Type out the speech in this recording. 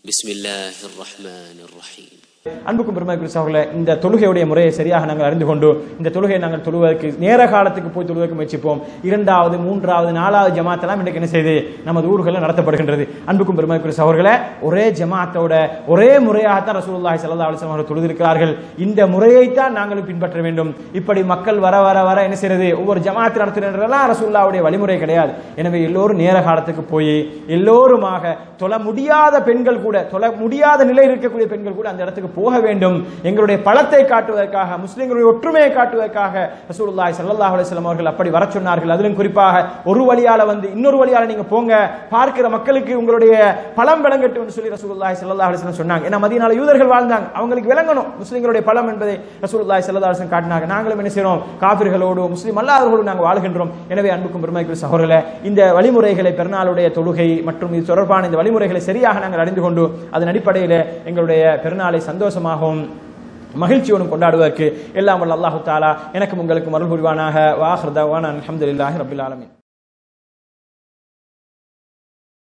بسم الله الرحمن الرحيم அன்புக்கும் பெருமைக்குரிய சகோதரர்களே இந்த தொழுகையுடைய முறையை சரியாக நாங்கள் அறிந்து கொண்டு இந்த தொழுகையை நாங்கள் தொழுவதற்கு நேர காலத்துக்கு போய் தொழுவதற்கு முயற்சிப்போம் இரண்டாவது மூன்றாவது நாலாவது ஜமாத் எல்லாம் இன்றைக்கு என்ன செய்து நமது ஊர்களில் நடத்தப்படுகின்றது அன்புக்கும் பெருமைக்குரிய சகோதரர்களே ஒரே ஜமாத்தோட ஒரே முறையாகத்தான் ரசூலுல்லாஹி ஸல்லல்லாஹு அலைஹி வஸல்லம் அவர்கள் தொழுதிருக்கிறார்கள் இந்த முறையைத்தான் நாங்களும் பின்பற்ற வேண்டும் இப்படி மக்கள் வர வர வர என்ன செய்யறது ஒவ்வொரு ஜமாத் நடத்துகிறதெல்லாம் ரசூலுல்லாவுடைய வழிமுறை கிடையாது எனவே எல்லோரும் நேர காலத்துக்கு போய் எல்லோருமாக தொழ முடியாத பெண்கள் கூட தொழ முடியாத நிலையில் இருக்கக்கூடிய பெண்கள் கூட அந்த இடத்துக்கு போக வேண்டும் எங்களுடைய பலத்தை காட்டுவதற்காக முஸ்லிம்களுடைய ஒற்றுமையை காட்டுவதற்காக ரசூலுல்லாஹி ஸல்லல்லாஹு அலைஹி வஸல்லம் அவர்கள் அப்படி வர சொன்னார்கள் அதிலும் குறிப்பாக ஒரு வழியால வந்து இன்னொரு வழியால நீங்க போங்க பார்க்கிற மக்களுக்கு உங்களுடைய பலம் விளங்கட்டும் என்று சொல்லி ரசூலுல்லாஹி ஸல்லல்லாஹு அலைஹி வஸல்லம் சொன்னாங்க ஏன்னா மதீனால யூதர்கள் வாழ்ந்தாங்க அவங்களுக்கு விளங்கணும் முஸ்லிம்களுடைய பலம் என்பதை ரசூலுல்லாஹி ஸல்லல்லாஹு அலைஹி வஸல்லம் காட்டினாங்க நாங்களும் என்ன செய்றோம் காபிர்களோடு முஸ்லிம் அல்லாதவர்களோடு நாங்கள் வாழ்கின்றோம் எனவே அன்புக்கும் பெருமைக்குரிய சகோதரர்களே இந்த வழிமுறைகளை பெருநாளுடைய தொழுகை மற்றும் இது தொடர்பான இந்த வழிமுறைகளை சரியாக நாங்கள் அறிந்து கொண்டு அதன் அடிப்படையில் எங்களுடைய பெருநாளை சந்தோஷமாகவும் மகிழ்ச்சியோடும் கொண்டாடுவதற்கு எல்லாம் வல்ல அல்லாஹு தாலா எனக்கும் உங்களுக்கும் அருள் புரிவானாக வாஹ்ரதாவான அல்ஹம்துலில்லாஹி ரபில் ஆலமீன்